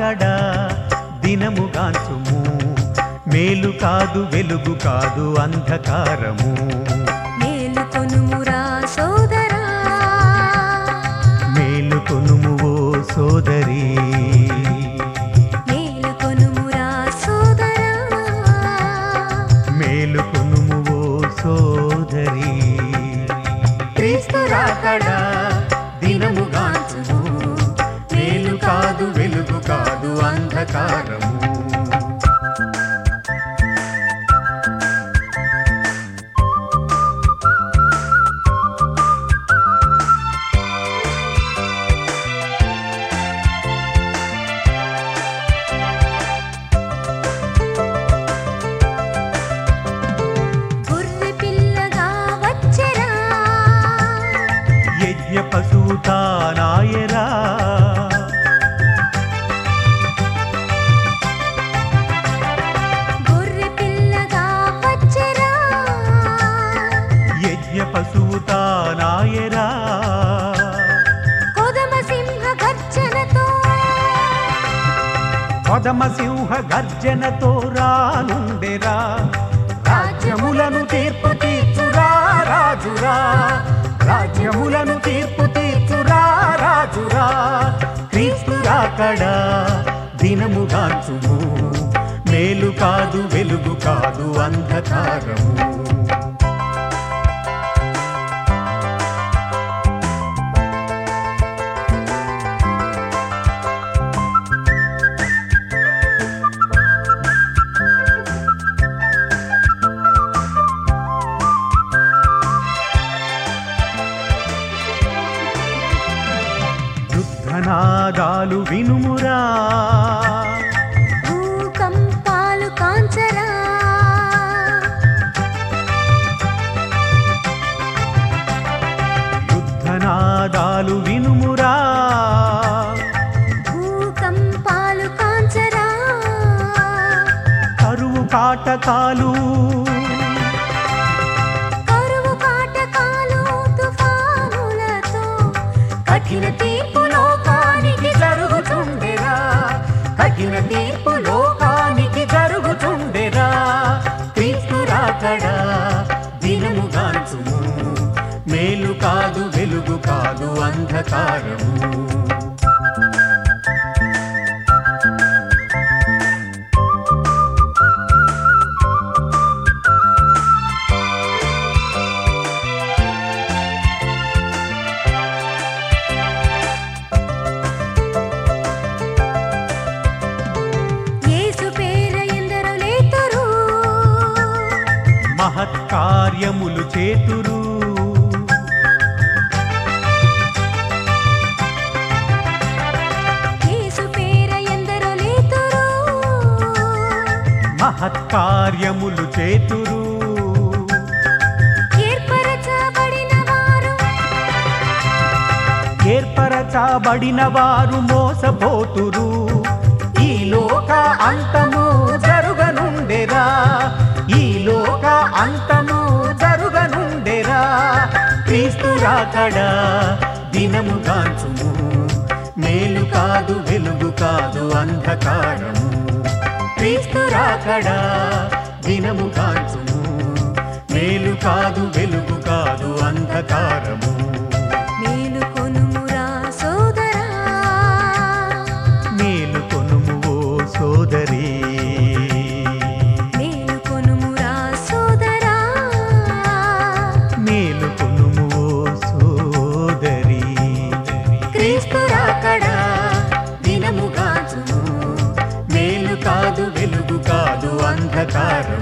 రాకడా దినముగాంచుము మేలు కాదు వెలుగు కాదు అంధకారము మేలుకొనుమురా సోదరా మేలుకొనుము ఓ సోదరి మేలుకొనుమురా సోదరా మేలుకొనుము ఓ సోదరి క్రీస్తు రాకడా దినముగాంచుము మేలు కాదు వెలుగు కాదు అంధకారము గొర్రె పిల్లగా వచ్చెరా యజ్ఞ పశుతానాయరా గొర్రె పిల్లగా వచ్చెరా యజ్ఞ పశుతానాయరా కొదమ సింహ గర్జనతో పదమ సింహ గర్జనతో రానుండెరా రాజ్యములను తీర్పు తీర్చురా రాజురా రాజ్యములను తీర్పు తీర్చురా రాజురా క్రీస్తు రాకడా దినముగాంచుము మేలు కాదు వెలుగు కాదు అంధకారము యుద్ధనాదాలు వినుమురా భూకంపాలు కాంచరా యుద్ధనాదాలు వినుమురా భూకంపాలు కాంచరా కరువు కాటకాలు కరువు కాటకాలు తుఫానులతో కఠిన తీర్పు లోకానికి జరుగుతుండెరా తగిన తీర్పు లోకానికి జరుగుతుండెరా క్రీస్తు రాకడా దినముగాంచుము మేలు కాదు వెలుగు కాదు అంధకారము యేసు పేర ఎందరో లేతురు మహత్కార్యములు చేతురు యేసు పేర ఎందరో లేతురు మహత్కార్యములు చేతురు ఏర్పరచబడిన వారు ఏర్పరచబడిన వారు మోసపోతురు ఈ లోక అంతము జరుగనుండెరా ఈ లోక అంతము జరుగనుండెరా క్రీస్తు రాకడా దినము కాంచుము మేలు కాదు వెలుగు కాదు అంధకారము క్రీస్తు రాకడా దినము కాంచుము మేలు కాదు వెలుగు కాదు అంధకారము మేలుకొనుమురా సోదరా మేలుకొనుము ఓ సోదరి మేలుకొనుమురా సోదరా మేలుకొనుము ఓ సోదరి క్రీస్తు రాకడా దినము కాచుము మేలు కాదు వెలుగు కాదు అంధకారం